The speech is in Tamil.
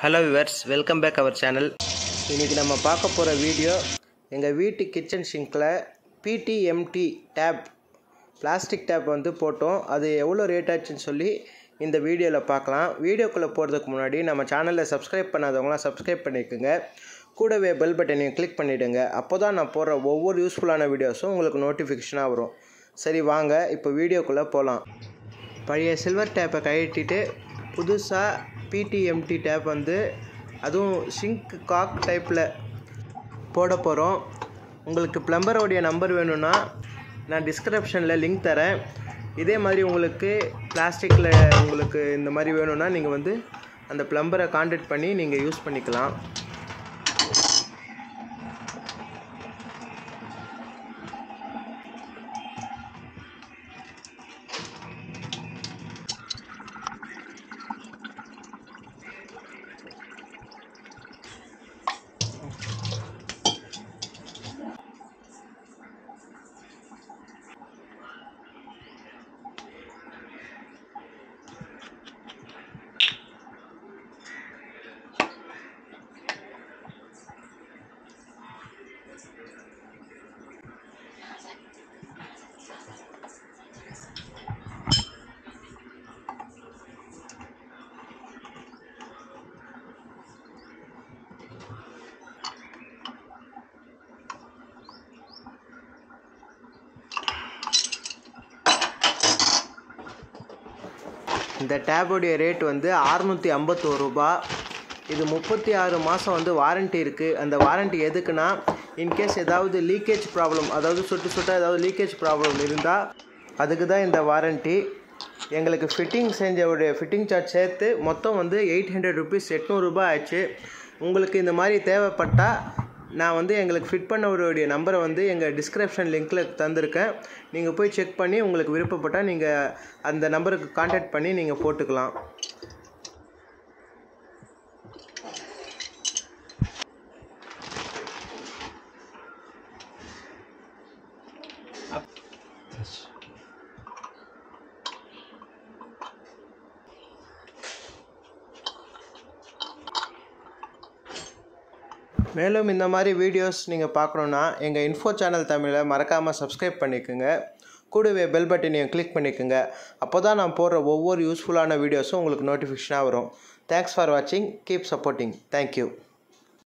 hello viewers welcome back our channel இன்றைக்கி நம்ம பார்க்க போகிற வீடியோ எங்கள் வீட்டு கிச்சன் ஷிங்கில் பிடிஎம்டி டேப் பிளாஸ்டிக் டேப் வந்து போட்டோம் அது எவ்வளோ ரேட் ஆச்சுன்னு சொல்லி இந்த வீடியோவில் பார்க்கலாம் வீடியோக்குள்ளே போகிறதுக்கு முன்னாடி நம்ம சேனலில் சப்ஸ்கிரைப் பண்ணாதவங்களாம் சப்ஸ்கிரைப் பண்ணிக்கோங்க கூடவே பெல் பட்டனையும் கிளிக் பண்ணிவிடுங்க அப்போ தான் நான் போடுற ஒவ்வொரு யூஸ்ஃபுல்லான வீடியோஸும் உங்களுக்கு நோட்டிஃபிகேஷனாக வரும் சரி வாங்க இப்போ வீடியோக்குள்ளே போகலாம் பழைய சில்வர் டேப்பை கழட்டிட்டு புதுசாக பிடிஎம்டி டேப் வந்து அதுவும் ஷிங்க் காக் டைப்பில் போட போகிறோம் உங்களுக்கு ப்ளம்பரோடைய நம்பர் வேணும்னா நான் டிஸ்கிரிப்ஷனில் லிங்க் தரேன் இதே மாதிரி உங்களுக்கு பிளாஸ்டிக்கில் உங்களுக்கு இந்த மாதிரி வேணும்னா நீங்கள் வந்து அந்த ப்ளம்பரை காண்டாக்ட் பண்ணி நீங்கள் யூஸ் பண்ணிக்கலாம் இந்த டேபுடைய ரேட் வந்து அறுநூற்றி ஐம்பத்தோரு ரூபா இது முப்பத்தி ஆறு மாதம் வந்து வாரண்ட்டி இருக்குது அந்த வாரண்ட்டி எதுக்குன்னா இன்கேஸ் ஏதாவது லீக்கேஜ் ப்ராப்ளம் அதாவது சுட்டு சுட்டாக ஏதாவது லீக்கேஜ் ப்ராப்ளம் இருந்தால் அதுக்கு தான் இந்த வாரண்ட்டி எங்களுக்கு ஃபிட்டிங் செஞ்சவுடைய ஃபிட்டிங் சார்ஜ் சேர்த்து மொத்தம் வந்து எயிட் ஹண்ட்ரட் ருபீஸ் எட்நூறுரூபா ஆச்சு உங்களுக்கு இந்த மாதிரி தேவைப்பட்டால் நான் வந்து எங்களுக்கு ஃபிட் பண்ணவருடைய நம்பரை வந்து எங்கள் டிஸ்கிரிப்ஷன் லிங்க்கில் தந்திருக்கேன் நீங்கள் போய் செக் பண்ணி உங்களுக்கு விருப்பப்பட்டால் நீங்கள் அந்த நம்பருக்கு காண்டாக்ட் பண்ணி நீங்கள் போட்டுக்கலாம் மேலும் இந்த மாதிரி வீடியோஸ் நீங்கள் பார்க்கணுன்னா எங்கள் இன்ஃபோ சேனல் தமிழை மறக்காமல் சப்ஸ்கிரைப் பண்ணிக்கோங்க கூடவே பெல் பட்டனையும் கிளிக் பண்ணிக்கோங்க அப்போ தான் நான் போடுற ஒவ்வொரு யூஸ்ஃபுல்லான வீடியோஸும் உங்களுக்கு நோட்டிஃபிகேஷனாக வரும் தேங்க்ஸ் ஃபார் வாட்சிங் கீப் சப்போர்ட்டிங் தேங்க்யூ